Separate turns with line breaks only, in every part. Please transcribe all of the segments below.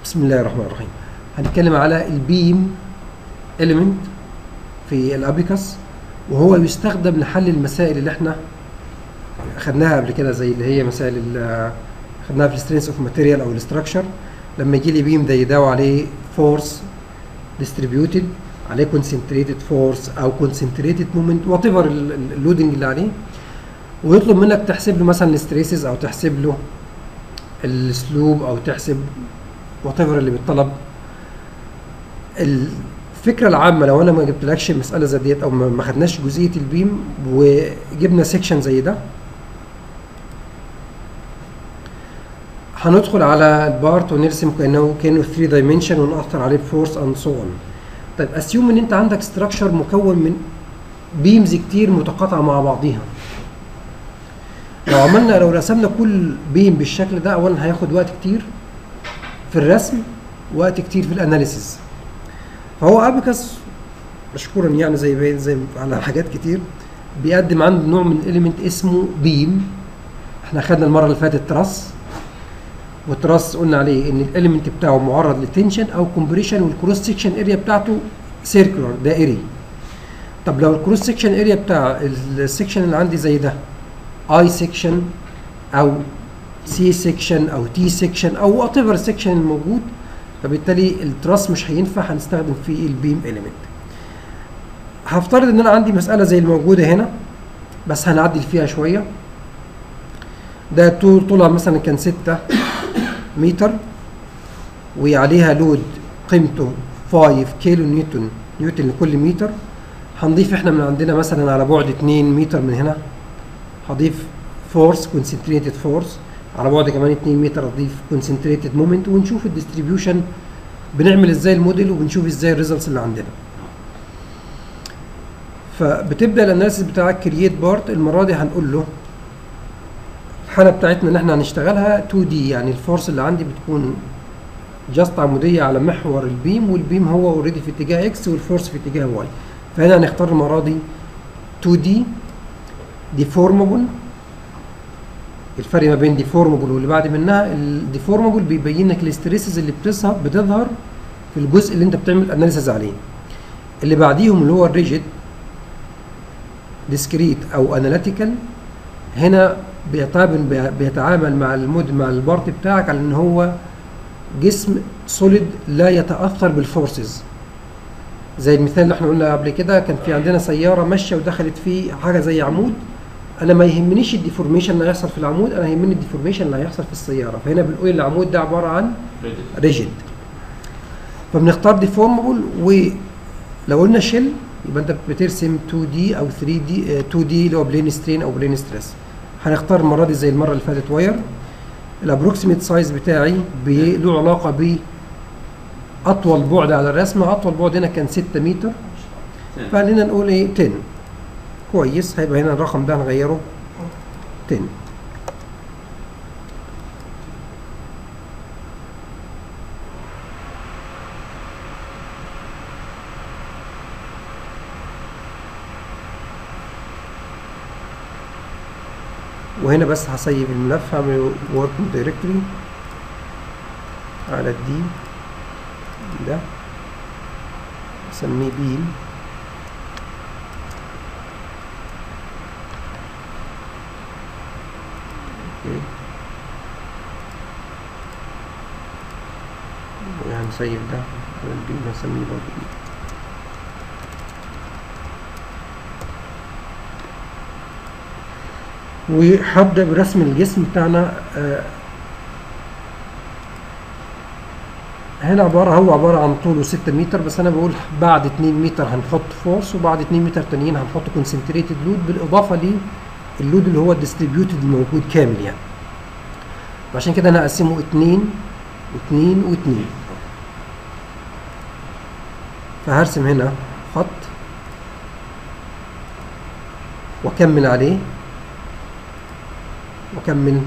بسم الله الرحمن الرحيم هنتكلم على البيم element في الابيكس وهو يستخدم لحل المسائل اللي احنا خدناها قبل كده زي اللي هي مسائل ال- خدناها في السترينس اوف ماتيريال او الاستراكشر لما يجي لي بيم زي ده وعليه فورس ديستريبيوتد عليه كونسنتريتد فورس او كونسنتريتد مومنت وات ايفر اللودنج اللي عليه ويطلب منك تحسب له مثلا الستريسز او تحسب له السلوب او تحسب وات ايفر اللي بيطلب الفكره العامه لو انا ما جبتلكش مساله زي ديت او ما ما خدناش جزئيه البيم وجبنا سيكشن زي ده هندخل على البارت ونرسم كانه كانه 3 دايمنشن ونأثر عليه بفورس اند سو اون طيب اسيوم ان انت عندك ستراكشر مكون من بيمز كتير متقاطعه مع بعضيها لو عملنا لو رسمنا كل بيم بالشكل ده اولا هياخد وقت كتير في الرسم وقت كتير في الاناليسيز فهو ابيكس مشكورا يعني زي باين زي على حاجات كتير بيقدم عنده نوع من الاليمنت اسمه بيم احنا خدنا المره اللي فاتت تراس والتراس قلنا عليه ان الاليمنت بتاعه معرض لتنشن او كومبريشن والكروس سكشن اريا بتاعته سيركولار دائري طب لو الكروس سكشن اريا بتاع السكشن اللي عندي زي ده اي سكشن او سي سكشن او تي سكشن او وات ايفر السكشن الموجود فبالتالي التراس مش هينفع هنستخدم فيه البيم اليمنت هفترض ان انا عندي مساله زي الموجوده هنا بس هنعدل فيها شويه ده طول طولها مثلا كان 6 متر وعليها لود قيمته 5 كيلو نيوتن نيوتن لكل متر هنضيف احنا من عندنا مثلا على بعد 2 متر من هنا هضيف فورس كونسنتريتد فورس على بعد كمان 2 متر اضيف كونسنتريتد مومنت ونشوف الديستريبيوشن بنعمل ازاي الموديل وبنشوف ازاي الريزلتس اللي عندنا فبتبدا الاناليسيس بتاعك كرييت بارت المره دي هنقول له الحاله بتاعتنا ان احنا هنشتغلها 2 دي يعني الفورس اللي عندي بتكون جاست عموديه على محور البيم والبيم هو اوريدي في اتجاه اكس والفورس في اتجاه واي فهنا هنختار المره دي 2 دي ديفورمابل الفرق ما بين ديفورمابل واللي بعد منها الديفورمابل بيبين لك الاستريسز اللي بتظهر بتظهر في الجزء اللي انت بتعمل اناليسيز عليه اللي بعديهم اللي هو الريجيد ديسكريت او اناليتيكال هنا بيتعامل بيتعامل مع المود مع البارت بتاعك على ان هو جسم سوليد لا يتاثر بالفورسز زي المثال اللي احنا قلنا قبل كده كان في عندنا سياره ماشيه ودخلت في حاجه زي عمود انا ما يهمنيش الديفورميشن اللي هيحصل في العمود انا يهمني الديفورميشن اللي هيحصل في السياره فهنا بنقول العمود ده عباره عن ريجيد فبنختار ديفورمبل ولو قلنا شيل يبقى انت بترسم 2 دي او 3 دي 2 دي اللي هو بلين سترين او بلين ستريس هنختار المره دي زي المره اللي فاتت واير الابروكسيميت سايز بتاعي بي- له علاقه ب اطول بعد على الرسمه اطول بعد هنا كان 6 متر فخلينا نقول ايه 10 كويس هيبقى هنا الرقم ده هنغيره 10 وهنا بس هسيب الملف هعمل ورك دايركتوري على الدي ده اسميه بيم اوكي وهنسيب ده والبيم هنسميه برضه بيم وهبدا برسم الجسم بتاعنا آه، هنا عباره هو عباره عن طوله 6 متر بس انا بقول بعد 2 متر هنحط فورس وبعد 2 متر تانيين هنحط كونسنتريتد لود بالاضافه للود اللي هو الديستريبيوتد الموجود كامل يعني عشان كده انا هقسمه 2 و2 و2 فهرسم هنا خط واكمل عليه واكمل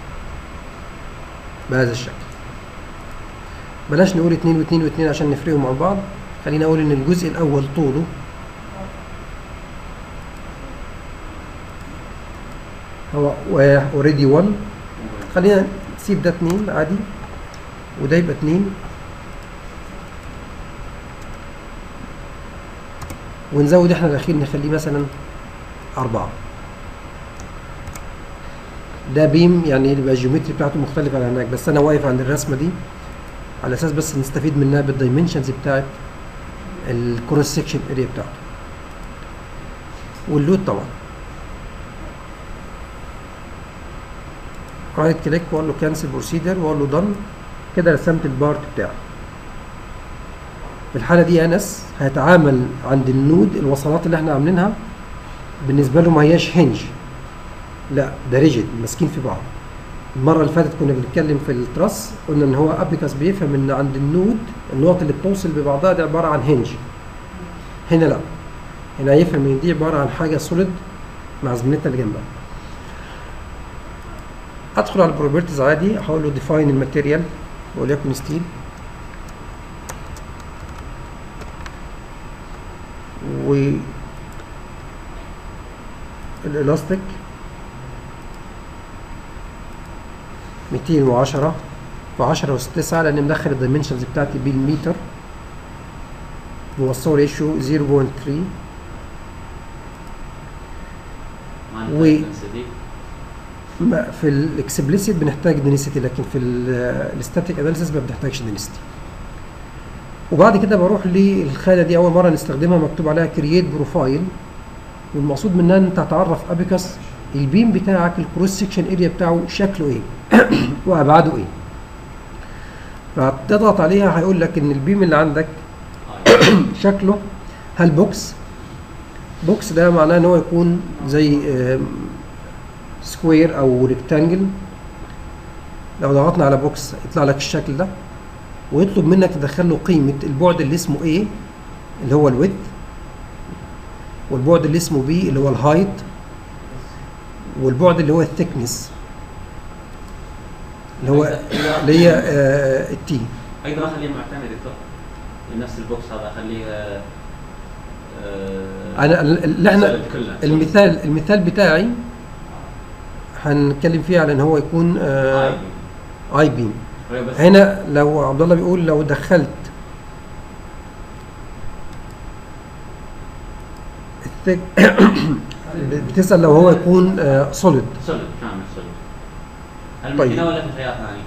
بهذا الشكل بلاش نقول اتنين واتنين واتنين عشان نفرقهم مع بعض خلينا اقول ان الجزء الاول طوله هو اوريدي 1 خلينا نسيب ده اتنين عادي وده يبقى اتنين ونزود احنا الاخير نخليه مثلا أربعة ده بيم يعني يبقى الجيومتري بتاعته مختلفة عن هناك بس أنا واقف عند الرسمة دي على أساس بس نستفيد منها بالدايمنشنز بتاعت الكروس سكشن اريا بتاعته واللود طبعا رايت كليك واقول له كانسل بروسيدر واقول له دن كده رسمت البارت بتاعي في الحاله دي انس هيتعامل عند النود الوصلات اللي احنا عاملينها بالنسبه له ما هياش هنج لا ده ريجيد ماسكين في بعض المره اللي فاتت كنا بنتكلم في التراس قلنا ان هو ابيكاس بيفهم ان عند النود النقط اللي بتوصل ببعضها دي عباره عن هنج هنا لا هنا هيفهم ان دي عباره عن حاجه سوليد مع زميلتنا اللي جنبها ادخل على البروبرتيز عادي هقول له ديفاين الماتيريال وليكن ستيل و الالاستيك 210 في 10 اس 9 لان مدخل الدايمنشنز بتاعتي بالمتر موصل ريشيو 0.3
ما
و-
نحتاج density.
ما- في الاكسبليسيت بنحتاج دينيسيتي لكن في الستاتيك اناليسيس ما بنحتاجش دينيسيتي وبعد كده بروح للخانه دي اول مره نستخدمها مكتوب عليها كرييت بروفايل والمقصود منها ان انت هتعرف ابيكاس البيم بتاعك الكروس سكشن اريا بتاعه شكله ايه وابعاده ايه فتضغط عليها هيقول لك ان البيم اللي عندك
آه.
شكله هل بوكس بوكس ده معناه ان هو يكون زي سكوير او ريكتانجل لو ضغطنا على بوكس يطلع لك الشكل ده ويطلب منك تدخل له قيمه البعد اللي اسمه A اللي هو الويدث والبعد اللي اسمه B اللي هو الهايت والبعد اللي هو الثيكنس اللي هو اللي هي آه، التي
اقدر اخليه معتمد دكتور لنفس البوكس هذا اخليه آه، آه،
انا اللي احنا
solid كله.
المثال المثال بتاعي هنتكلم فيه على ان هو يكون
آه،
اي بيم
بس
هنا لو عبد الله بيقول لو دخلت الثيك بتسال لو هو يكون سوليد
سوليد كامل سوليد هل من
طيب.
هنا ولا في خيار ثاني؟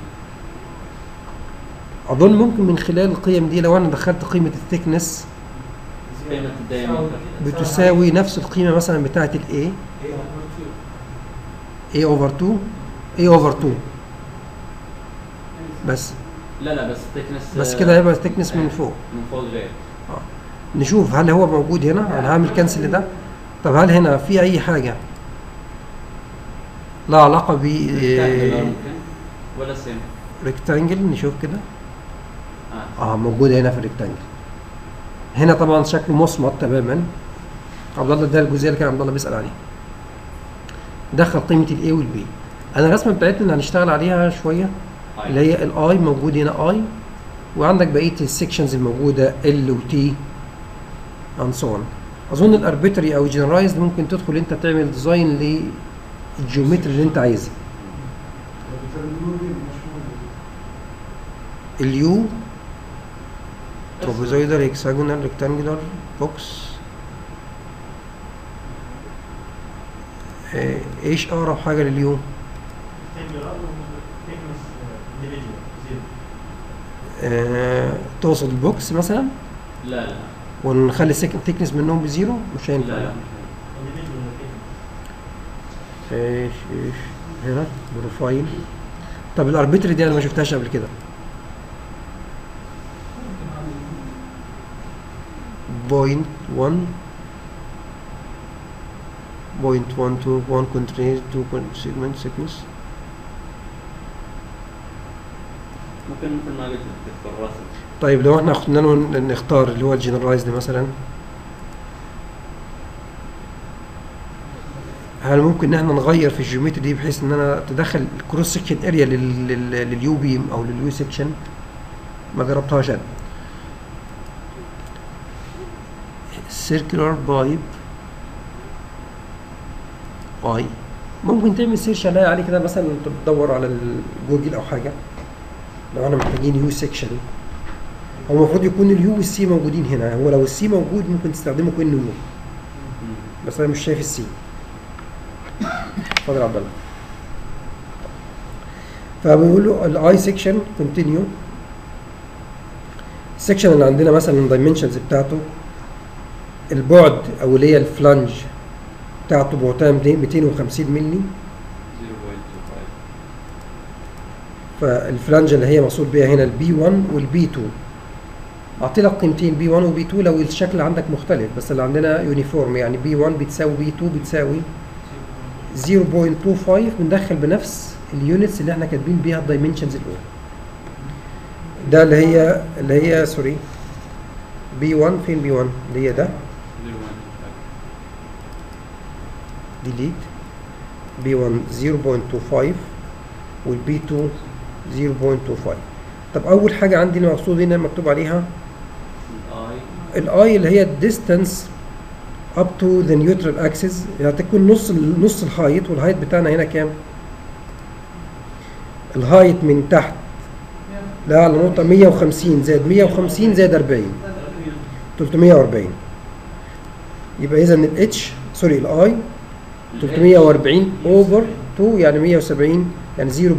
اظن ممكن من خلال القيم دي لو انا دخلت قيمه الثيكنس
قيمة الدايمتر
بتساوي نفس القيمه مثلا بتاعه الاي A اوفر 2 A اوفر 2 بس
لا لا بس thickness
بس
آه،
كده هيبقى الثيكنس من فوق
من فوق غير
نشوف هل هو موجود هنا انا هعمل كنسل ده طب هل هنا في اي حاجه لها علاقه ب
rectangular ممكن ولا سيم
ريكتانجل نشوف كده
اه
اه موجود هنا في الريكتانجل هنا طبعا شكله مصمت تماما عبد الله ده الجزئيه اللي كان عبد الله بيسال عليها دخل قيمه الاي والبي انا الرسمه بتاعتنا اللي هنشتغل عليها شويه
طيب.
اللي هي الاي موجود هنا اي وعندك بقيه السكشنز الموجوده ال وتي اند سو اون اظن الاربيتري او جنرايزد ممكن تدخل انت تعمل ديزاين للجيومتري اللي انت عايزها اليو تروبوزويدال هيكساجونال ريكتانجولار بوكس ايش اقرب حاجه لليو آه، تقصد البوكس مثلا
لا لا
ونخلي السكن ثيكنس منهم بزيرو مش هينفع
لا لا
ايش ايش هنا بروفايل طب الاربيتري دي انا ما شفتهاش قبل كده بوينت 1 بوينت 1 2 1 كونتينير 2 سيجمنت سيكنس
ممكن مثل ما قلت في الرسم
طيب لو احنا اخترنا له نختار اللي هو الجنرالايزد مثلا هل ممكن ان احنا نغير في الجيومتري دي بحيث ان انا تدخل الكروس سكشن اريا لليو بيم او لليو سكشن ما جربتهاش انا سيركلر بايب اي ممكن تعمل سيرش عليها عليه كده مثلا انت بتدور على الجوجل او حاجه لو انا محتاجين يو سكشن هو المفروض يكون اليو والسي موجودين هنا هو لو السي موجود ممكن تستخدمه كانه يو
مم.
بس انا مش شايف السي اتفضل يا عبد الله فبيقول له الاي سيكشن كونتينيو السكشن اللي عندنا مثلا الدايمنشنز بتاعته البعد او اللي هي الفلانج بتاعته بعدها 250 مللي
0.25
فالفلانج اللي هي مقصود بيها هنا البي 1 والبي 2 اعطي لك قيمتين بي 1 وبي 2 لو الشكل عندك مختلف بس اللي عندنا يونيفورم يعني بي 1 بتساوي بي 2 بتساوي 0.25 بندخل بنفس اليونتس اللي احنا كاتبين بيها الدايمنشنز الاولى ده اللي هي اللي هي سوري بي 1 فين بي 1 اللي هي ده
0.25
ديليت بي 1 0.25 والبي 2 0.25 طب اول حاجه عندي المقصود هنا مكتوب عليها
الاي
الاي اللي هي الديستانس up to the neutral axis يعني تكون نص ال- نص الهايت والهايت بتاعنا هنا كام؟ الهايت من تحت لاعلى نقطة 150 زائد 150 زائد 40 340 يبقى إذا الاتش سوري الاي 340 اوفر 2 يعني 170 يعني 0.17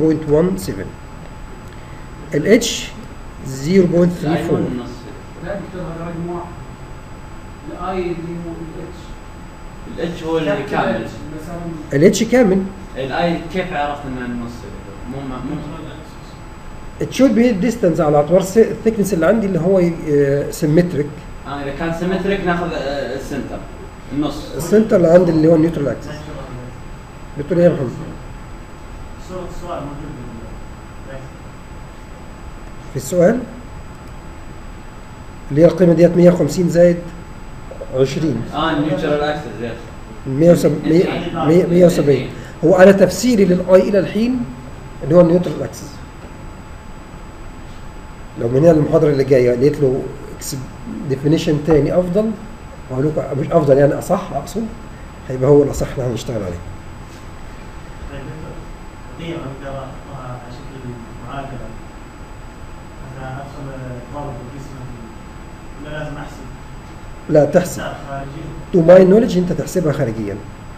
الاتش 0.34
الاي 1 نص
لا دكتور هذا رقم واحد الاي اللي هو الاتش
الاتش هو اللي كامل
مثلا
الاتش كامل
الاي كيف عرفت انه النص مو مو
it should be distance على اعتبار الثيكنس اللي عندي اللي هو سيمتريك
آه اذا كان سيمتريك ناخذ آه، السنتر النص
السنتر اللي عندي اللي هو النيوترال اكسس بتقول ايه يا محمد
صورة السؤال موجودة
في السؤال اللي هي القيمه ديت 150 زائد 20
اه النيوترال اكسس يس
170 170 هو انا تفسيري للاي الى الحين اللي هو النيوترال اكسس لو من هنا المحاضره اللي جايه لقيت له ديفينيشن تاني افضل وهقول لكم مش افضل يعني اصح اقصد هيبقى هو الاصح اللي هنشتغل عليه
طيب اقدر احطها على شكل معادلة مثلا ادخل ضرب الجسم ولا لازم احسب
لا تحسب
حساب خارجي
تو ماي نولج انت تحسبها خارجيا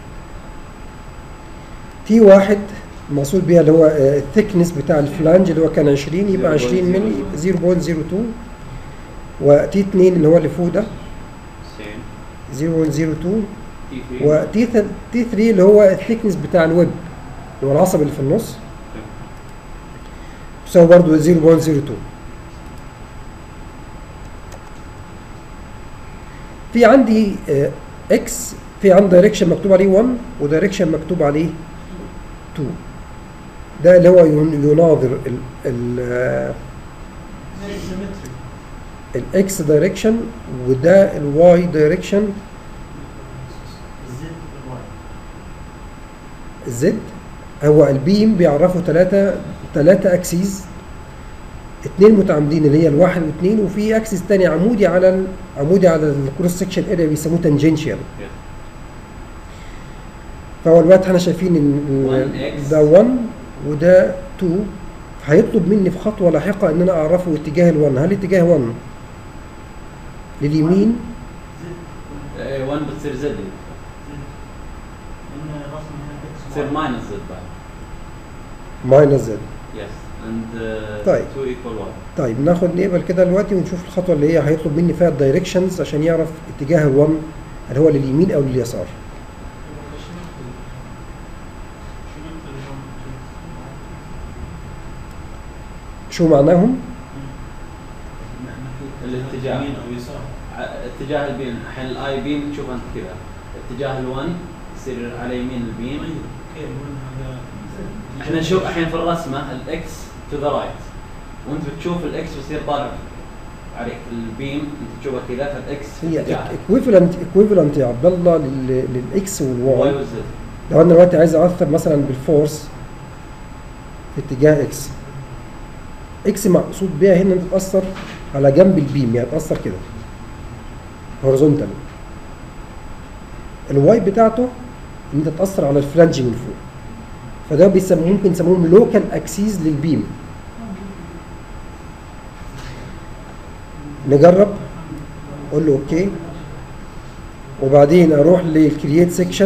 تي واحد المقصود بيها اللي هو الثيكنس بتاع الفلانج اللي هو كان 20 يبقى 20 مللي 0.02 وتي 2 اللي هو اللي فوق ده 0.02
تي 3
وتي تي 3 اللي هو الثيكنس بتاع الويب اللي هو العصب اللي في النص يساوي برضه 0.02 في عندي اكس في عندي دايركشن مكتوب عليه 1 ودايركشن مكتوب عليه 2 ده اللي هو ين- يناظر ال ال الاكس دايركشن وده الواي دايركشن
الزد والواي
الزد هو البيم بيعرفوا ثلاثة ثلاثة اكسيز اثنين متعامدين اللي هي الواحد واثنين وفي اكسس تاني عمودي على ال- عمودي على الكروس سكشن اريا بيسموه تانجنشال فهو دلوقتي احنا شايفين ان
1X.
ده 1 وده 2 هيطلب مني في خطوه لاحقه ان انا اعرفه اتجاه ال1 هل اتجاه 1 لليمين
زد
1 بتصير زد
زد ان رسم هنا اكس
تصير
واي.
ماينس زد بعد
ماينس زد
يس اند
طيب.
2 ايكوال 1
طيب ناخد نقبل كده دلوقتي ونشوف الخطوه اللي هي هيطلب مني فيها الدايركشنز عشان يعرف اتجاه ال1 هل هو لليمين او لليسار شو معناهم؟
الاتجاه
يمين او يسار
ع- اتجاه البيم الحين الاي بيم تشوف انت كذا اتجاه ال1 يصير على يمين البيم
طيب اوكي نقول هذا
احنا نشوف الحين في الرسمه الاكس تو ذا رايت وانت بتشوف الاكس بيصير طالع عليك في البيم انت تشوفها كذا فالاكس في
هي
اتجاهك
ايكويفالنت ايكويفالنت يا عبد الله لل- للاكس
واي
والواي
والزد
لو انا دلوقتي عايز اثر مثلا بالفورس في اتجاه اكس اكس مقصود بيها هنا انت تاثر على جنب البيم يعني تاثر كده هوريزونتال الواي بتاعته ان انت تاثر على الفلانج من فوق فده بيسموه ممكن يسموهم لوكال اكسيز للبيم نجرب اقول له اوكي وبعدين اروح للكرييت سيكشن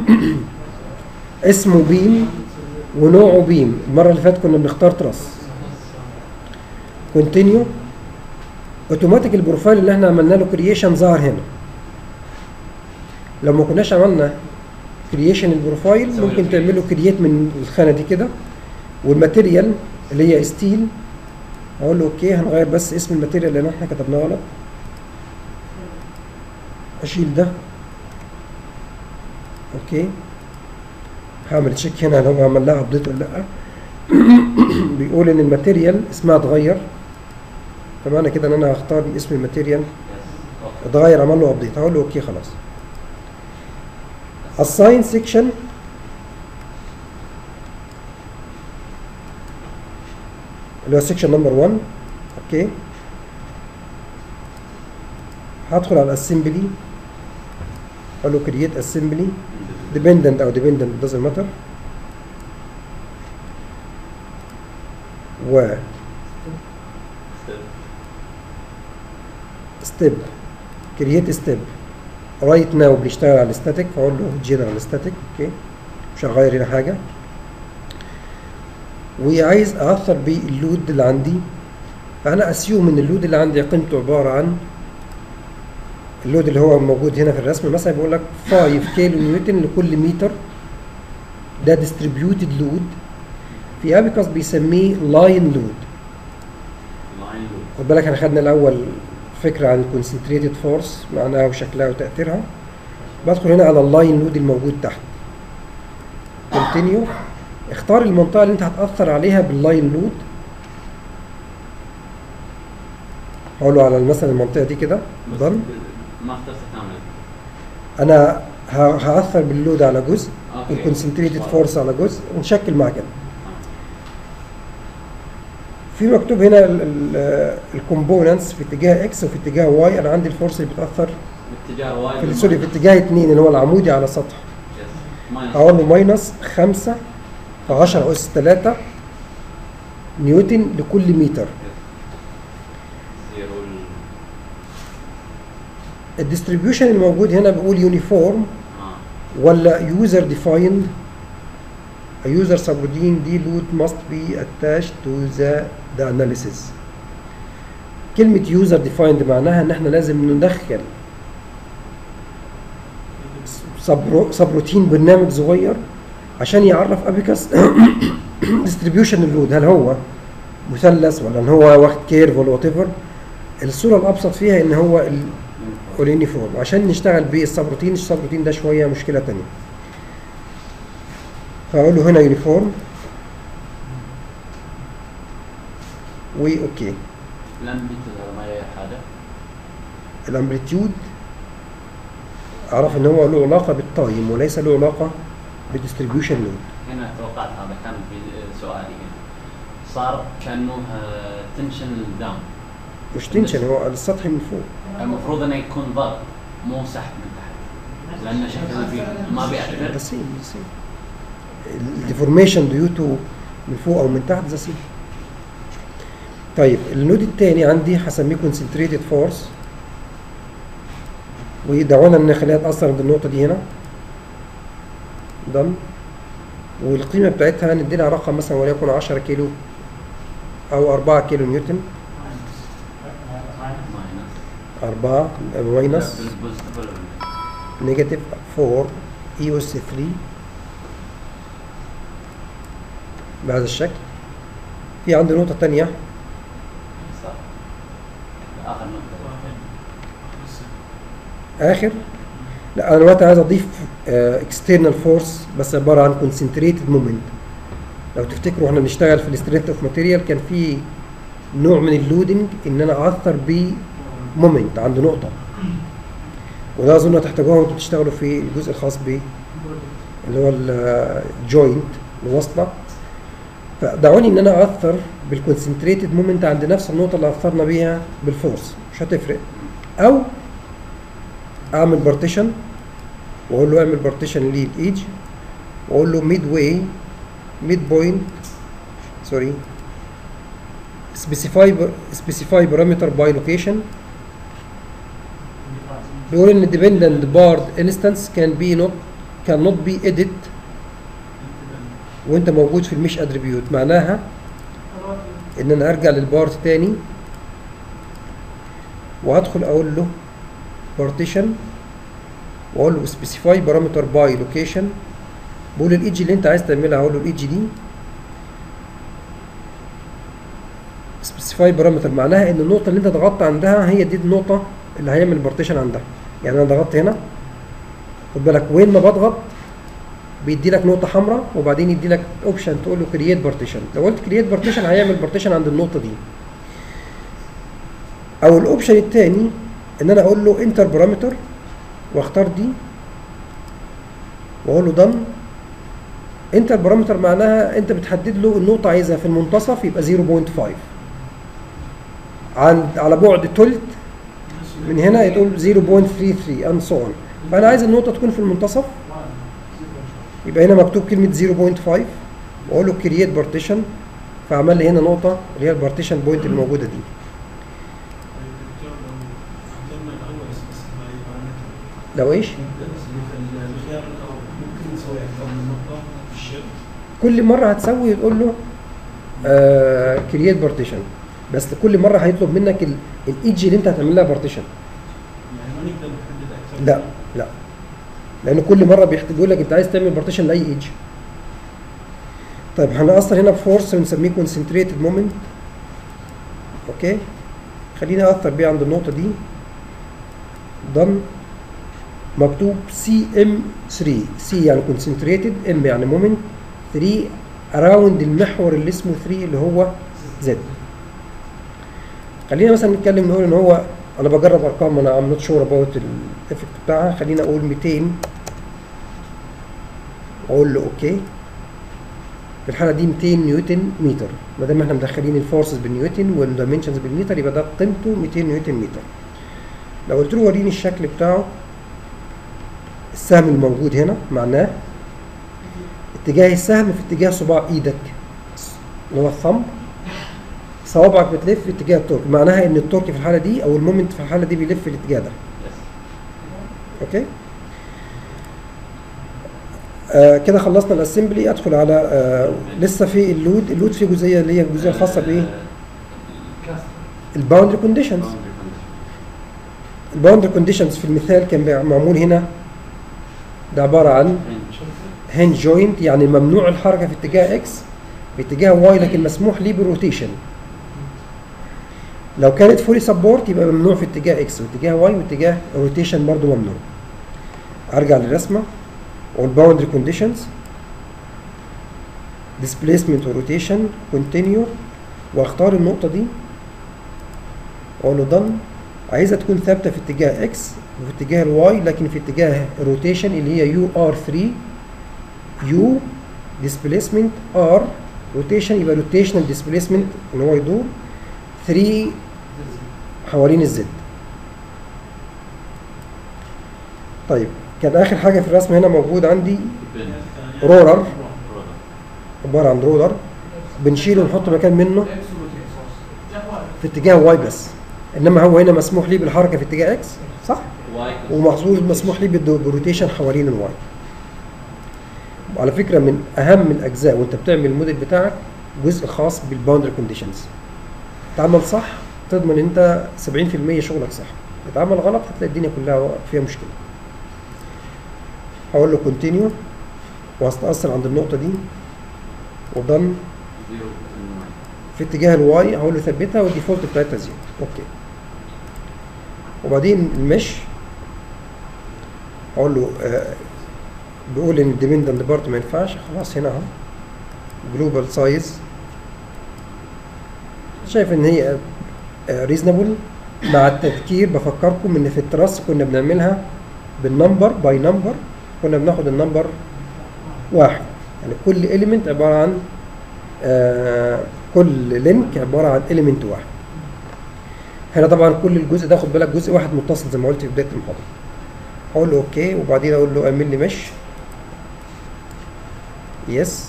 اسمه بيم ونوعه بيم المره اللي فاتت كنا بنختار تراس كونتينيو اوتوماتيك البروفايل اللي احنا عملنا له كرييشن ظهر هنا لو ما كناش عملنا كرييشن البروفايل
سوي
ممكن
له
تعمله كرييت من الخانه دي كده والماتيريال اللي هي ستيل اقول له اوكي هنغير بس اسم الماتيريال لان احنا كتبناه غلط اشيل ده اوكي هعمل تشيك هنا لو عمل لها ابديت ولا لا بيقول ان الماتيريال اسمها اتغير فمعنى كده ان انا هختار اسم الماتيريال
يس اوكي
اتغير عمل له ابديت هقول له اوكي خلاص assign section اللي هو section نمبر 1 اوكي هدخل على assembly اقول له create assembly dependent او dependent doesn't matter و ستيب كرييت ستيب رايت ناو بنشتغل على الستاتيك فاقول له جنرال ستاتيك اوكي مش هغير هنا حاجه وعايز اثر باللود اللي عندي فانا اسيوم ان اللود اللي عندي قيمته عباره عن اللود اللي هو موجود هنا في الرسم مثلا بيقول لك 5 كيلو نيوتن لكل متر ده ديستريبيوتد لود في ابيكاس بيسميه لاين لود
لاين لوب
خد بالك احنا خدنا الاول فكره عن الكونسنتريتد فورس معناها وشكلها وتاثيرها بدخل هنا على اللاين لود الموجود تحت كونتينيو اختار المنطقه اللي انت هتاثر عليها باللاين لود هقول له على مثلا المنطقه دي كده
بس
ضل
ما اخترت كامل
انا ه- هاثر باللود على جزء
اوكي
والكونسنتريتد فورس على جزء ونشكل مع كده في مكتوب هنا الكومبوننتس في اتجاه اكس وفي اتجاه واي انا عندي الفورس اللي بتاثر
باتجاه واي
في سوري في اتجاه 2 اللي هو العمودي على سطح
يس ماينس
هقول له ماينس 5 في 10 اس 3 نيوتن لكل متر
زيرو ال-
الديستريبيوشن الموجود هنا بيقول يونيفورم
اه
ولا يوزر ديفايند A user subroutine D load must be attached to the, the analysis. كلمة user defined معناها ان احنا لازم ندخل سبرو- سبروتين برنامج صغير عشان يعرف ابيكاس ديستريبيوشن اللود هل هو مثلث ولا ان هو واخد كيرف ولا وات ايفر الصورة الابسط فيها ان هو ال- واليونيفورم عشان نشتغل بالسبروتين السبروتين ده شوية مشكلة تانية فاقول له هنا يونيفورم واوكي
الامبليتيود هذا ما يغير حاجه
الامبليتيود اعرف ان هو له علاقه بالتايم وليس له علاقه بالديستريبيوشن لود
هنا توقعت هذا كان في سؤالي هنا صار كانه تنشن داون
مش تنشن هو السطح من فوق
المفروض انه يكون ضغط مو سحب من تحت لان شكل البيم ما بيأثر
ذا سيم ذا سيم الديفورميشن ديو تو من فوق او من تحت ذا سيم طيب النود الثاني عندي هسميه كونسنتريتد فورس ودعونا نخليها تاثر عند النقطه دي هنا دم والقيمه بتاعتها ندي لها رقم مثلا وليكن 10 كيلو او 4 كيلو نيوتن
ماينس
4 ماينس
بالبوزيتيف ولا بالنيجاتيف؟
نيجاتيف 4 اي اس 3 بهذا الشكل في عندي نقطة تانية
صح اخر نقطه
آخر لا أنا دلوقتي عايز أضيف اكسترنال فورس بس عبارة عن كونسنتريتد مومنت لو تفتكروا احنا بنشتغل في السترينث اوف ماتيريال كان في نوع من اللودنج ان انا اثر بمومنت عند نقطة وده اظن هتحتاجوها وانتوا بتشتغلوا في الجزء الخاص ب اللي هو الجوينت الوصلة فدعوني ان انا اثر بالكونسنتريتد مومنت عند نفس النقطة اللي اثرنا بيها بالفورس مش هتفرق او اعمل بارتيشن واقول له اعمل بارتيشن للايدج واقول له ميد واي ميد بوينت سوري specify specify parameter by location بيقول ان dependent barred instance can be not cannot be edit وانت موجود في المش اتريبيوت معناها ان انا ارجع للبارت تاني وهدخل اقول له partition واقول له specify parameter by location بقول الايدج اللي انت عايز تعملها هقول له الايدج دي specify parameter معناها ان النقطة اللي انت ضغطت عندها هي دي النقطة اللي هيعمل البارتيشن عندها يعني انا ضغطت هنا خد بالك وين ما بضغط بيدي لك نقطة حمراء وبعدين يدي لك اوبشن تقول له كرييت بارتيشن لو قلت كرييت بارتيشن هيعمل بارتيشن عند النقطة دي او الاوبشن الثاني ان انا اقول له انتر بارامتر واختار دي واقول له دن انتر بارامتر معناها انت بتحدد له النقطة عايزها في المنتصف يبقى 0.5 عند على بعد تلت من هنا يقول 0.33 and so on فانا عايز النقطة تكون في المنتصف يبقى هنا مكتوب كلمة 0.5 واقول له كرييت بارتيشن فعمل لي هنا نقطة اللي هي البارتيشن بوينت الموجودة دي
الدكتور لو عندنا الاول سبيسيفاي بارامتر
لو ايش؟
الخيار الاول ممكن نسوي اكثر من نقطه في الشيب
كل مرة هتسوي تقول له كرييت بارتيشن بس كل مرة هيطلب منك الايدج اللي انت هتعمل لها بارتيشن
يعني ما نقدر نحدد اكثر
لا لا لان كل مره بيحتاج يقول لك انت عايز تعمل بارتيشن لاي ايدج طيب هنأثر هنا بفورس بنسميه كونسنتريتد مومنت اوكي خليني اثر بيه عند النقطه دي دن مكتوب سي ام 3 سي يعني كونسنتريتد ام يعني مومنت 3 اراوند المحور اللي اسمه 3 اللي هو زد خلينا مثلا نتكلم نقول ان هو انا بجرب ارقام انا ام نوت شور اباوت الافكت بتاعها خلينا اقول 200 واقول له اوكي في الحاله دي 200 نيوتن متر ما دام احنا مدخلين الفورسز بالنيوتن والدايمنشنز بالمتر يبقى ده قيمته 200 نيوتن متر لو قلت له وريني الشكل بتاعه السهم الموجود هنا معناه اتجاه السهم في اتجاه صباع ايدك اللي هو الثumb صوابعك بتلف في اتجاه التورك معناها ان التورك في الحاله دي او المومنت في الحاله دي بيلف في الاتجاه ده اوكي آه كده خلصنا الاسمبلي ادخل على آه لسه في اللود اللود فيه جزئيه اللي هي الجزئيه الخاصه بايه الباوندري كونديشنز الباوندري كونديشنز في المثال كان معمول هنا ده عباره عن هينج جوينت يعني ممنوع الحركه في اتجاه اكس في اتجاه واي لكن مسموح ليه بالروتيشن لو كانت فولي سبورت يبقى ممنوع في اتجاه اكس واتجاه واي واتجاه روتيشن برضو ممنوع ارجع للرسمه والباوندري كونديشنز displacement وروتيشن كونتينيو واختار النقطه دي واقول له done عايزها تكون ثابته في اتجاه اكس وفي اتجاه الواي لكن في اتجاه الروتيشن اللي هي يو ار 3 يو displacement ار روتيشن يبقى روتيشنال displacement ان هو يدور 3 حوالين الزد طيب كان اخر حاجه في الرسم هنا موجود عندي رولر عباره عن رولر بنشيله ونحط مكان منه في اتجاه واي بس انما هو هنا مسموح ليه بالحركه في اتجاه اكس صح
واي
ومحظوظ مسموح ليه بالدو- بالروتيشن حوالين الواي وعلى فكره من اهم الاجزاء وانت بتعمل الموديل بتاعك جزء خاص بالباوندري كونديشنز تعمل صح تضمن انت 70% شغلك صح اتعمل غلط هتلاقي الدنيا كلها فيها مشكله هقول له كونتينيو وهستأثر عند النقطه دي ودن في اتجاه الواي هقول له ثبتها والديفولت بتاعتها زيرو اوكي وبعدين المش اقول له آه بيقول ان الديبندنت بارت ما ينفعش خلاص هنا اهو جلوبال سايز شايف ان هي ريزونبل مع التذكير بفكركم ان في التراس كنا بنعملها بالنمبر باي نمبر كنا بناخد النمبر واحد يعني كل اليمنت عباره عن آه كل لينك عباره عن اليمنت واحد هنا طبعا كل الجزء ده خد بالك جزء واحد متصل زي ما قلت في بدايه المحاضره اقول له اوكي وبعدين اقول له اعمل لي مش يس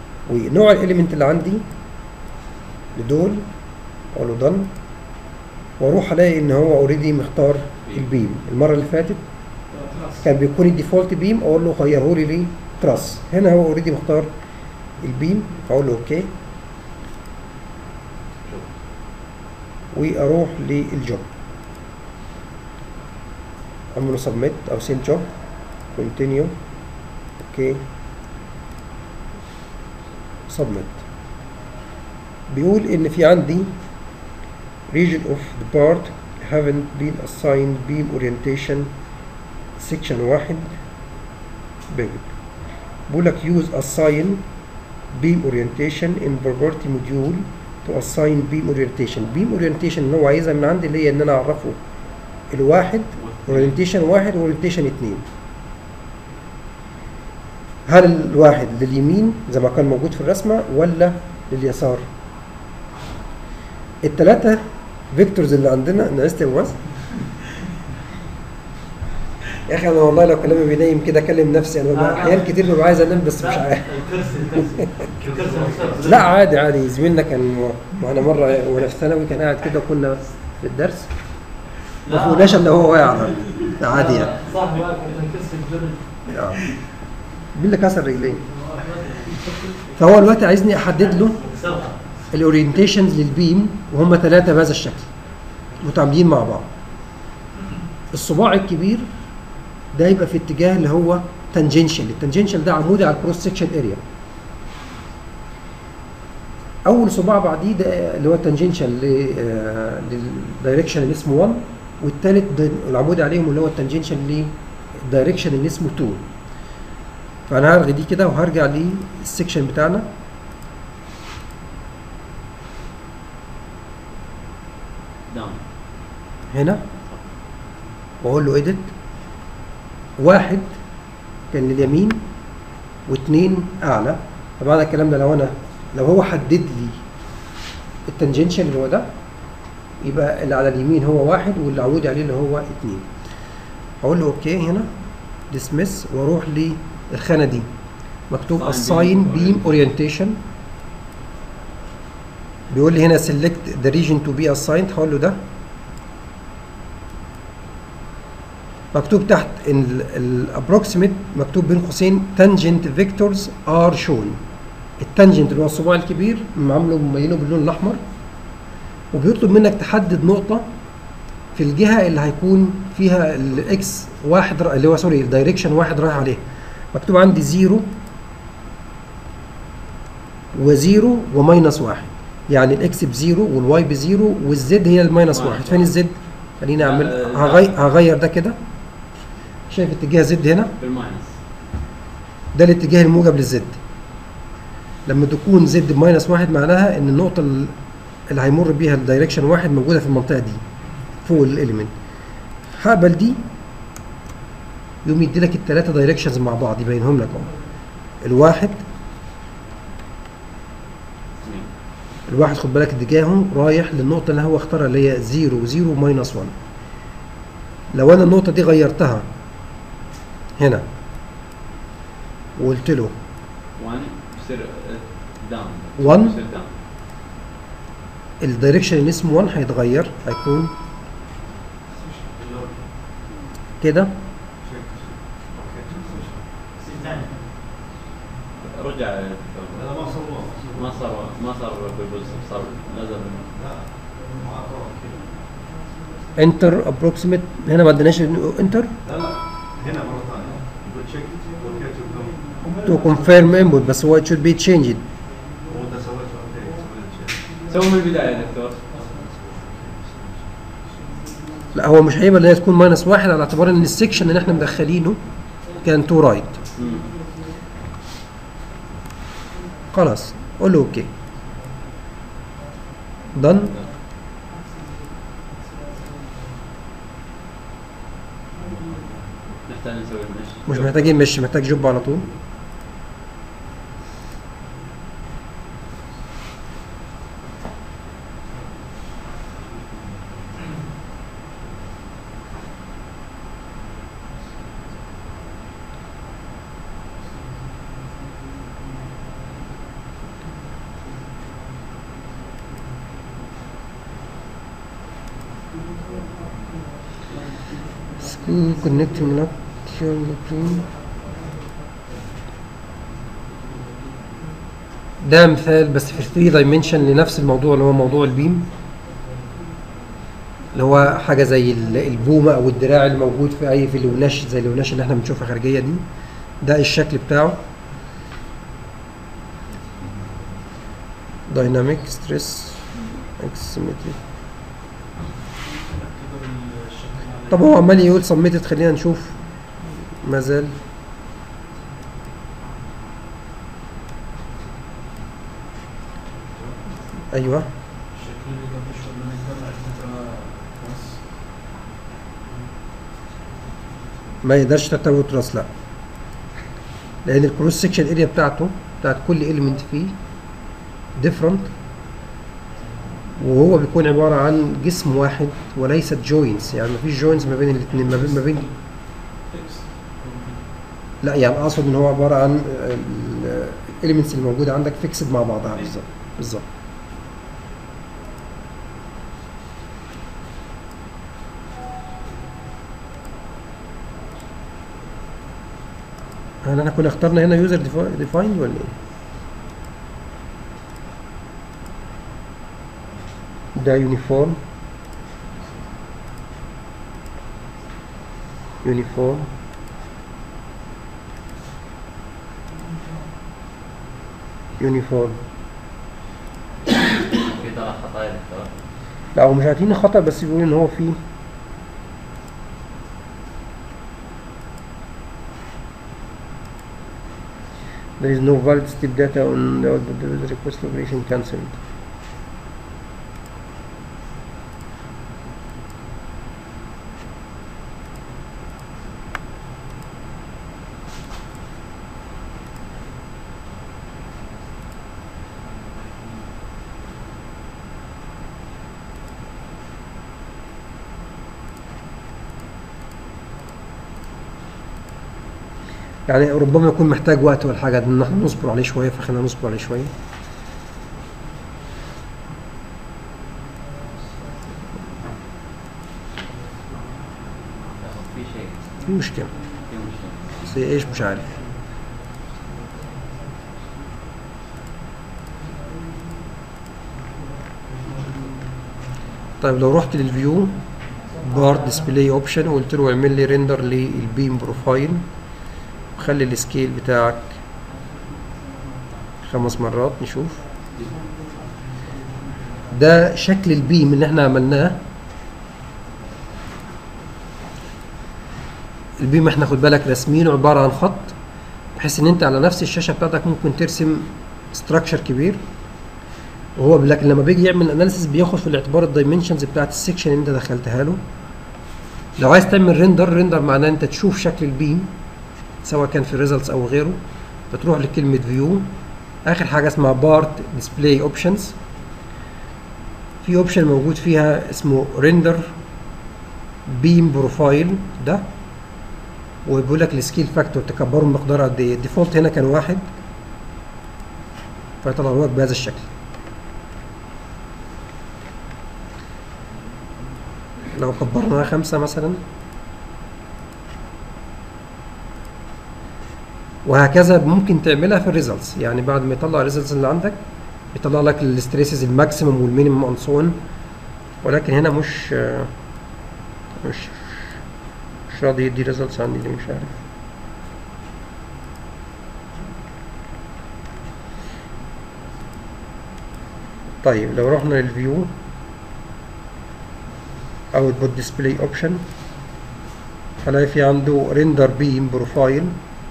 ونوع الاليمنت اللي عندي لدول اقول له دن واروح الاقي ان هو اوريدي مختار البيم المره اللي فاتت كان بيكون الديفولت بيم اقول له غيره لي ليه تراس هنا هو اوريدي مختار البيم اقول له اوكي واروح للجوب اعمل له سبميت او سيل جوب كونتينيو اوكي سبميت بيقول ان في عندي region of the part haven't been assigned beam orientation section واحد big بيقول لك use assign beam orientation in property module to assign beam orientation beam orientation اللي هو عايزها من عندي اللي هي ان انا اعرفه الواحد orientation واحد orientation اتنين هل الواحد لليمين زي ما كان موجود في الرسمة ولا لليسار التلاتة فيكتورز اللي عندنا نعست يا مواز يا اخي انا والله لو كلامي بينيم كده اكلم نفسي انا ببقى احيان كتير ببقى عايز انام بس مش عارف
الكرسي الكرسي الكرسي مكسر.
لا عادي عادي زميلنا كان معنا مره وانا في ثانوي كان قاعد كده وكنا في الدرس ما
لا.
فوقناش الا هو واقع على الأرض. لا عادي يعني
صاحبي واقف كده كسر الجرن
آه. مين اللي كسر رجليه فهو دلوقتي عايزني احدد له
كسرها.
الاورينتيشنز للبيم وهم ثلاثه بهذا الشكل متعامدين مع بعض الصباع الكبير ده يبقى في اتجاه اللي هو تانجنشال التانجنشال ده عمودي على الكروس سكشن اريا اول صباع بعديه ده اللي هو التانجنشال للدايركشن اللي اسمه 1 والثالث ده العمودي عليهم اللي هو التانجنشال للدايركشن اللي اسمه 2 فانا هلغي دي كده وهرجع للسكشن بتاعنا
داون
هنا واقول له اديت واحد كان لليمين واثنين اعلى طبعا الكلام ده لو انا لو هو حدد لي التنجنشن اللي هو ده يبقى اللي على اليمين هو واحد واللي عمودي عليه اللي هو اتنين اقول له اوكي هنا ديسمس واروح للخانه دي مكتوب
Assign
assign
beam
beam orientation بيقول لي هنا select the region to be assigned هقول له ده مكتوب تحت ان الابروكسيميت مكتوب بين قوسين تانجنت فيكتورز ار شون التانجنت اللي هو الصباع الكبير عامله مبينه باللون الاحمر وبيطلب منك تحدد نقطه في الجهه اللي هيكون فيها الاكس واحد را- اللي هو سوري الدايركشن واحد رايح عليها مكتوب عندي زيرو وزيرو وماينس واحد يعني الاكس بزيرو والواي بزيرو والزد هي الماينس
ماينس
واحد فين
واحد.
الزد؟ خليني اعمل
آه،
هغير هغير ده كده شايف اتجاه زد هنا
بالماينس
ده الاتجاه الموجب للزد لما تكون زد بماينس واحد معناها ان النقطة ال- اللي هيمر بيها الدايركشن واحد موجودة في المنطقة دي فوق الاليمنت هقبل دي يقوم يدي لك الثلاثة دايركشنز مع بعض يبينهم لك اهو الواحد
اثنين.
الواحد خد بالك اتجاهه رايح للنقطة اللي هو اختارها اللي هي 0 0 ماينس 1 لو انا النقطة دي غيرتها هنا وقلت له
1 يصير داون
1
يصير داون
الدايركشن اللي اسمه 1 هيتغير هيكون كده
رجع
هذا ما صوره
ما صار ما صار بالبوز صار نزل
انتر ابروكسيميت هنا ما اديناش انتر
لا لا هنا مره ثانيه يقول تشيك اوكي
تو كونفيرم انبوت بس هو it should be changed
هو ده سويته اوكي سويت تشيك
سوي من البدايه يا دكتور
لا هو مش هيبقى اللي هي تكون ماينس واحد على اعتبار ان السكشن اللي احنا مدخلينه كان تو رايت
مم.
خلاص قول له اوكي done
نحتاج نسوي المش
مش محتاجين مش محتاج جوب على طول سكول كونكتنج لك ده مثال بس في 3 دايمنشن لنفس الموضوع اللي هو موضوع البيم اللي هو حاجه زي ال- البومه او الدراع اللي موجود في اي في الوناش زي الوناش اللي احنا بنشوفها خارجيه دي ده الشكل بتاعه دايناميك ستريس اكسيمتري طب هو عمال يقول سميتد خلينا نشوف ما زال ايوه
الشكل اللي قبل شوي لما يطلع الفكرة بس
ما يقدرش تعتبره تراس لا لان الكروس سكشن اريا بتاعته بتاعت كل اليمنت فيه ديفرنت وهو بيكون عباره عن جسم واحد وليست جوينتس يعني مفيش جوينتس ما بين الاثنين ما بين ما بين
فيكس
لا يعني اقصد ان هو عباره عن الاليمنتس اللي موجوده عندك فيكسد مع بعضها بالظبط بالظبط هل احنا كنا اخترنا هنا يوزر ديفايند ولا ايه؟ ده يونيفورم يونيفورم يونيفورم
في ثلاث خطايا دكتور
لا هو مش عارفين خطأ بس بيقول ان هو فيه There is no valid step data on the output the request operation cancelled. يعني ربما يكون محتاج وقت ولا حاجة ان احنا نصبر عليه شوية فخلينا نصبر عليه شوية
في شيء
في مشكلة
في مشكله
بس ايش مش عارف طيب لو رحت للفيو بار ديسبلاي اوبشن وقلت له اعمل لي ريندر للبيم بروفايل وخلي السكيل بتاعك خمس مرات نشوف ده شكل البيم اللي احنا عملناه البيم احنا خد بالك راسمينه عباره عن خط بحيث ان انت على نفس الشاشه بتاعتك ممكن ترسم ستراكشر كبير وهو لكن لما بيجي يعمل اناليسيس بياخد في الاعتبار الدايمنشنز بتاعت السكشن اللي انت دخلتها له لو عايز تعمل ريندر ريندر معناه انت تشوف شكل البيم سواء كان في الريزلتس او غيره بتروح لكلمه فيو اخر حاجه اسمها بارت ديسبلاي اوبشنز في اوبشن موجود فيها اسمه ريندر بيم بروفايل ده وبيقول لك السكيل فاكتور تكبره بمقدار قد ايه الديفولت هنا كان واحد فيطلع لك بهذا الشكل لو كبرناها خمسة مثلا وهكذا ممكن تعملها في الريزلتس يعني بعد ما يطلع الريزلتس اللي عندك يطلع لك الستريسز الماكسيمم والمينيمم اند سو ولكن هنا مش مش مش راضي يدي ريزلتس عندي ليه مش عارف طيب لو رحنا للفيو اوتبوت ديسبلاي اوبشن هلاقي في عنده ريندر بيم بروفايل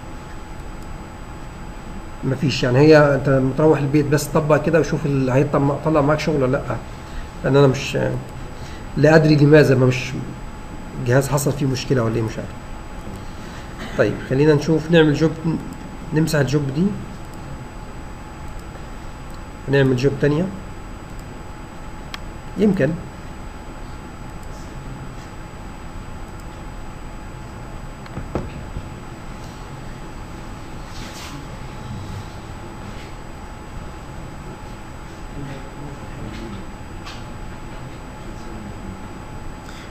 مفيش يعني هي انت لما تروح البيت بس طبق كده وشوف اللي هيطلع معاك شغل ولا لا لان انا مش لا ادري لماذا ما مش الجهاز حصل فيه مشكله ولا ايه مش عارف طيب خلينا نشوف نعمل جوب نمسح الجوب دي نعمل جوب تانية يمكن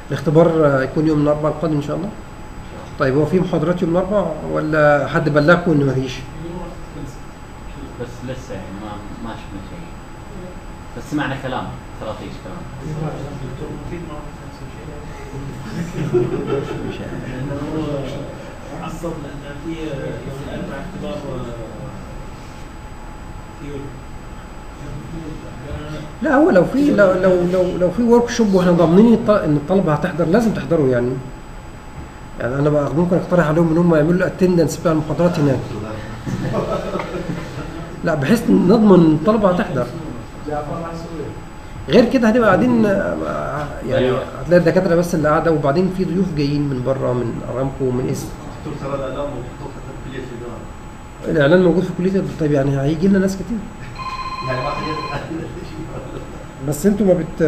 الاختبار آه، يكون يوم الاربعاء القادم ان شاء الله طيب هو في محاضرات يوم الاربعاء ولا حد بلغكم انه مفيش
بس لسه يعني ما ما شفنا شيء بس سمعنا كلام خراطيش كلام
الدكتور مفيد ما عرف نفس الشيء
مش عارف.
لانه هو عصب لان في يوم الاربعاء اختبار ثيوري
لا هو لو في لو لو لو, لو في ورك شوب واحنا ضامنين الط- ان الطلبه هتحضر لازم تحضروا يعني يعني انا بقى ممكن اقترح عليهم ان هم يعملوا الاتندنس بتاع المحاضرات هناك لا بحيث نضمن ان الطلبه هتحضر غير كده هنبقى قاعدين آه، يعني
أيوة.
هتلاقي الدكاتره بس اللي قاعده وبعدين في ضيوف جايين من بره من ارامكو ومن اس
دكتور ترى الاعلام مخطوط في كليه الاداره
الاعلان موجود في كليه الطب. طيب يعني هيجي لنا ناس كتير
يعني ما خليت
بس انتوا ما بت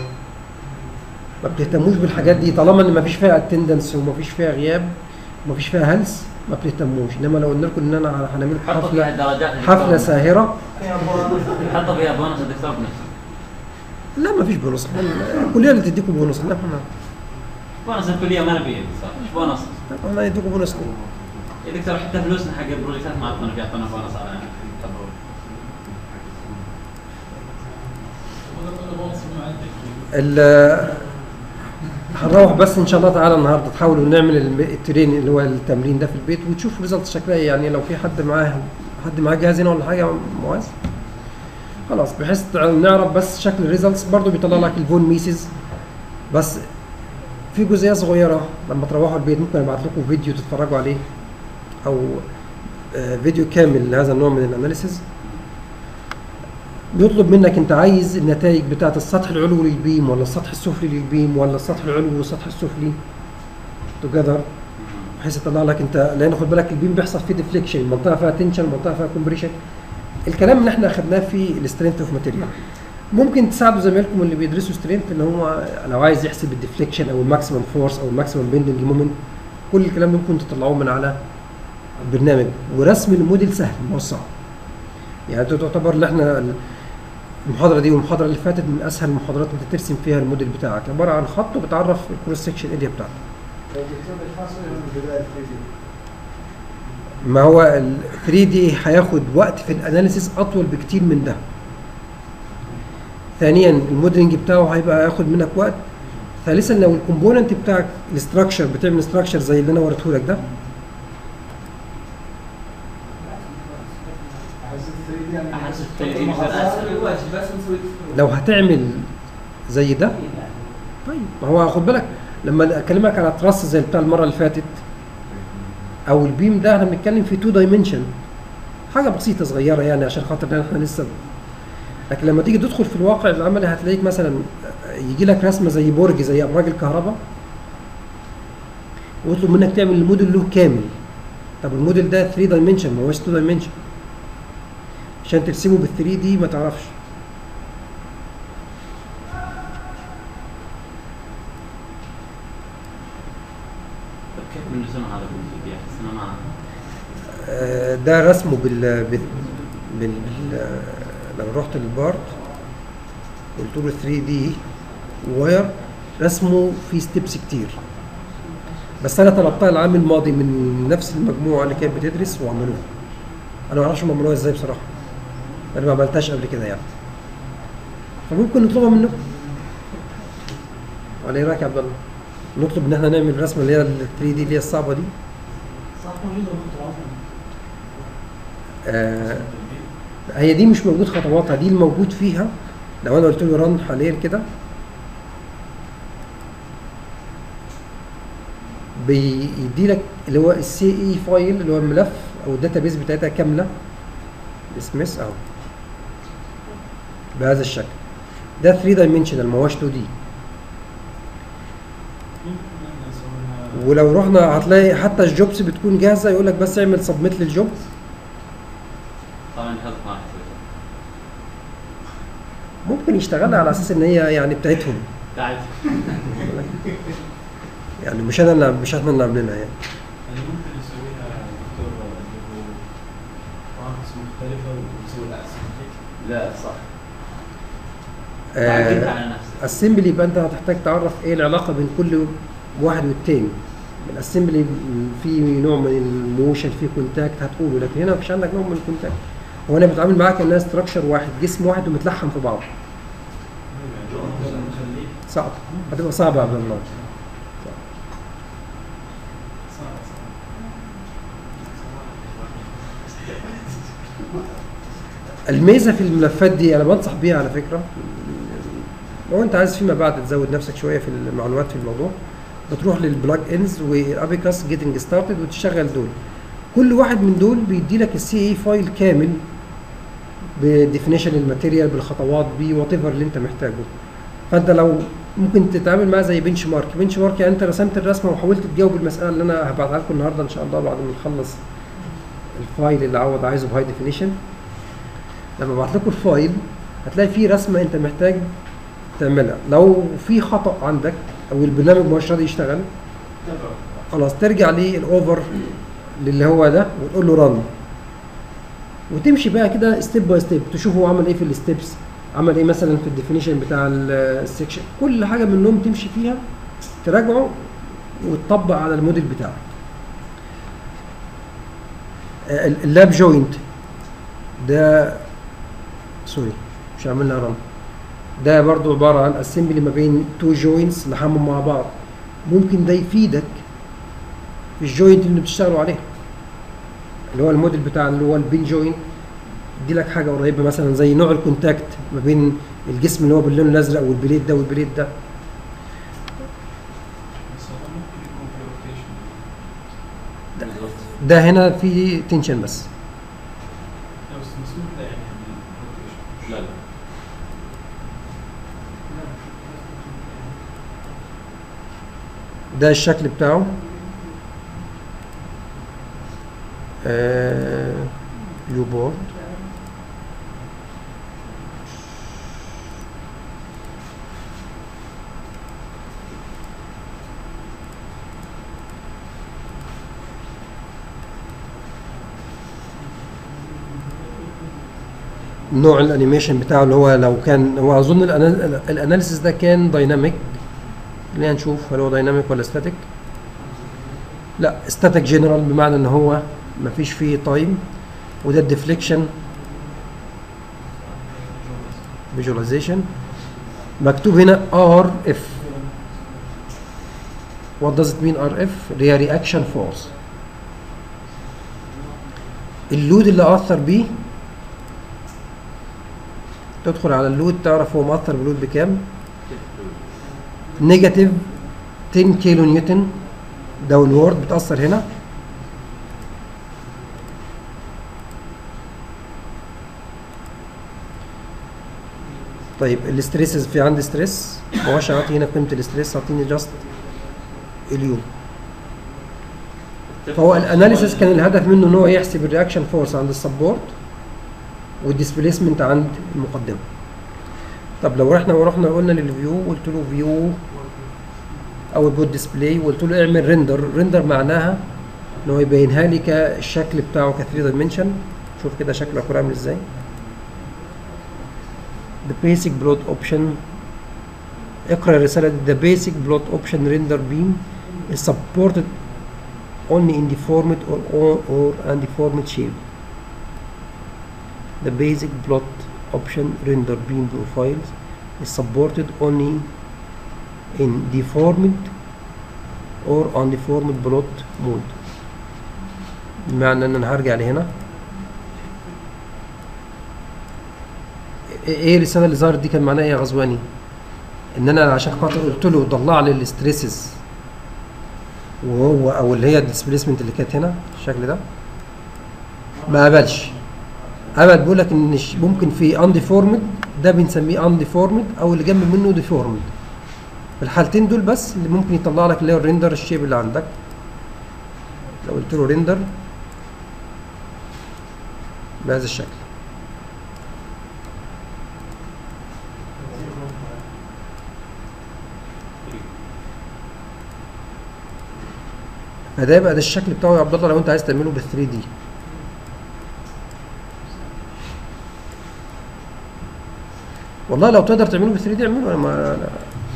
ما بتهتموش بالحاجات دي طالما ان ما فيش فيها اتندنس وما فيش فيها غياب وما فيش فيها هلس ما بتهتموش انما لو قلنا لكم ان انا هنعمل لكم
حطوا فيها
حفله
درجات الدكتور.
حفله ساهره
حطوا فيها بونص الدكتور بنفسه
لا ما فيش بونص احنا الكليه اللي تديكم بونص لا احنا
بونص الكليه ما نبيه صح مش بونص
احنا يديكم بونص
يا دكتور حتى فلوسنا حق البروجكتات ما اعطونا بيعطونا بونص على التبرع.
ال- هنروح بس ان شاء الله تعالى النهارده تحاولوا نعمل الم- الترين اللي هو التمرين ده في البيت وتشوفوا ريزلت شكلها إيه. يعني لو في حد معاه حد معاه جهاز هنا ولا حاجه معاذ خلاص بحيث تع- نعرف بس شكل الريزلتس برضو بيطلع لك الفون ميسز بس في جزئيه صغيره لما تروحوا البيت ممكن ابعت لكم فيديو تتفرجوا عليه او آه، فيديو كامل لهذا النوع من الاناليسيز بيطلب منك انت عايز النتائج بتاعت السطح العلوي للبيم ولا السطح السفلي للبيم ولا السطح العلوي والسطح السفلي توجذر بحيث يطلع لك انت لان خد بالك البيم بيحصل فيه ديفليكشن منطقه فيها تنشن منطقه فيها كومبريشن الكلام اللي احنا اخدناه في السترينث اوف ماتيريال ممكن تساعدوا زمايلكم اللي بيدرسوا سترينث ان هو لو عايز يحسب الديفليكشن او الماكسيمم فورس او الماكسيمم بيندنج مومنت كل الكلام ده ممكن تطلعوه من على البرنامج ورسم الموديل سهل ما هو صعب يعني انت تعتبر اللي احنا المحاضره دي والمحاضره اللي فاتت من اسهل المحاضرات انت ترسم فيها الموديل بتاعك عباره عن خط وبتعرف الكروس سكشن اريا بتاعتك ما هو ال 3 دي هياخد وقت في الاناليسيس اطول بكتير من ده ثانيا الموديلنج بتاعه هيبقى ياخد منك وقت ثالثا لو الكومبوننت بتاعك الاستراكشر بتعمل استراكشر زي اللي انا وريته لك ده
احس التلقيم يصير اسهل
بس نسوي
لو هتعمل زي ده طيب ما هو خد بالك لما اكلمك على تراس زي بتاع المره اللي فاتت او البيم ده احنا بنتكلم في تو دايمنشن حاجه بسيطه صغيره يعني عشان خاطر إن احنا لسه لكن لما تيجي تدخل في الواقع العملي هتلاقيك مثلا يجي لك رسمه زي برج زي ابراج الكهرباء ويطلب منك تعمل الموديل له كامل طب الموديل ده 3 دايمنشن ما هوش 2 دايمنشن عشان ترسمه بال 3 دي ما تعرفش
طب كيف بنرسم هذا بالجي بي احس انه ما
آه، ده رسمه بال بال, بال... بال... لما رحت للبارت قلت له 3 دي واير رسمه في ستيبس كتير بس انا طلبتها العام الماضي من نفس المجموعه اللي كانت بتدرس وعملوها انا ما اعرفش هم عملوها ازاي بصراحه انا ما عملتهاش قبل كده يعني فممكن نطلبها منكم ولا ايه رايك يا عبد الله نطلب ان احنا نعمل الرسمه اللي هي ال 3 دي اللي هي الصعبه دي
صح موجوده الخطوات
آه هي دي مش موجود خطواتها دي الموجود فيها لو انا قلت له رن حاليا كده بيدي لك اللي هو السي اي فايل اللي هو الملف او الداتابيز بتاعتها كامله اسمس اهو بهذا الشكل ده 3 دايمنشنال ما هوش 2 دي ولو رحنا هتلاقي حتى الجوبس بتكون جاهزه يقول لك بس اعمل سبميت للجوب
طبعا هذا ما راح يسوي
ممكن يشتغلها على اساس ان هي يعني بتاعتهم
قاعد
يعني مش انا اللي مش احنا اللي عاملينها يعني
يعني ممكن يسويها دكتور اللي هو بارتس مختلفة ويسوي الأحسن
لا صح تعقد
آه
على نفسك
اسمبلي يبقى انت هتحتاج تعرف ايه العلاقه بين كل واحد والتاني الاسمبلي في نوع من الموشن في كونتاكت هتقوله لكن هنا مفيش عندك نوع من الكونتاكت هو انا بتعامل معاك كانها ستراكشر واحد جسم واحد ومتلحم في بعض صعب هتبقى صعبه يا عبد الله الميزه في الملفات دي انا بنصح بيها على فكره لو انت عايز فيما بعد تزود نفسك شويه في المعلومات في الموضوع بتروح للبلاج انز وابيكاس جيتنج ستارتد وتشغل دول كل واحد من دول بيدي لك السي اي فايل كامل بديفينيشن الماتيريال بالخطوات بيه وات ايفر اللي انت محتاجه فانت لو ممكن تتعامل معاه زي بنش مارك بنش مارك يعني انت رسمت الرسمه وحاولت تجاوب المساله اللي انا هبعتها لكم النهارده ان شاء الله بعد ما نخلص الفايل اللي عوض عايزه بهاي ديفينيشن لما ابعت لكم الفايل هتلاقي فيه رسمه انت محتاج تعملها لو في خطا عندك او البرنامج مش راضي يشتغل خلاص ترجع للاوفر اللي هو ده وتقول له رن وتمشي بقى كده ستيب باي ستيب تشوف هو عمل ايه في الستبس عمل ايه مثلا في الديفينيشن بتاع السكشن كل حاجه منهم تمشي فيها تراجعه وتطبق على الموديل بتاعك آه، اللاب جوينت ده سوري مش عاملنا رن ده برضو عباره عن اسمبلي ما بين تو جوينتس لحمهم مع بعض ممكن ده يفيدك في الجوينت اللي بتشتغلوا عليها اللي هو الموديل بتاع اللي هو البين جوينت يدي لك حاجه قريبه مثلا زي نوع الكونتاكت ما بين الجسم اللي هو باللون الازرق والبليت ده والبليت ده
بس هو ممكن يكون في روتيشن
ده هنا في تنشن بس
لا بس مسموح له يعني الروتيشن
لا لا
ده الشكل بتاعه آه يو بورد نوع الانيميشن بتاعه اللي هو لو كان هو اظن الأنا- الاناليسيس ده كان دايناميك خلينا نشوف هل هو دايناميك ولا ستاتيك لا ستاتيك جنرال بمعنى ان هو مفيش فيه تايم وده الديفليكشن فيجواليزيشن مكتوب هنا ار اف what does it mean RF اللي هي reaction force اللود اللي اثر بيه تدخل على اللود تعرف هو مأثر بلود بكام نيجاتيف 10 كيلو نيوتن داون وورد بتأثر هنا طيب الاستريسز في عندي ستريس ما هوش عاطي هنا قيمة الاستريس اعطيني جاست اليو فهو الاناليسيس كان الهدف منه ان هو يحسب الرياكشن فورس عند السبورت والديسبيسمنت عند المقدمه طب لو رحنا ورحنا قلنا للفيو قلت له فيو او البوت ديسبلاي وقلت له اعمل ريندر ريندر معناها ان هو يبينها لي كالشكل بتاعه ك 3 دايمنشن شوف كده شكله هيكون عامل ازاي the basic plot option اقرا الرساله دي the basic plot option render beam is supported only in deformed or or, or undeformed shape the basic plot option render beam profiles is supported only in deformed or undeformed plot mode بمعنى ان انا هرجع لهنا ايه إيه الرساله اللي ظهرت دي كان معناها ايه يا غزواني ان انا عشان خاطر قلت له طلع لي الاستريسز وهو او اللي هي الديسبيسمنت اللي كانت هنا الشكل ده ما قبلش قبل بيقول لك ان ش- ممكن في انديفورمد ده بنسميه انديفورمد او اللي جنب منه ديفورمد في الحالتين دول بس اللي ممكن يطلع لك اللي هو الريندر الشيب اللي عندك لو قلت له ريندر بهذا الشكل فده يبقى ده الشكل بتاعه يا عبد الله لو انت عايز تعمله بال 3 دي والله لو تقدر تعمله ب 3 دي اعمله انا ما انا,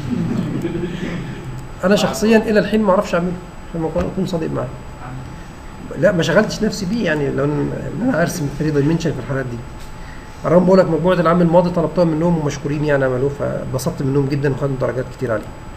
أنا شخصيا الى الحين ما اعرفش اعمله عشان ما أكون- اكون صادق معاك لا ما شغلتش نفسي بيه يعني لو ان إن انا ارسم 3 دايمنشن في الحالات دي انا بقول لك مجموعه العام الماضي طلبتها منهم ومشكورين يعني عملوه فاتبسطت منهم جدا وخدوا درجات كتير عليه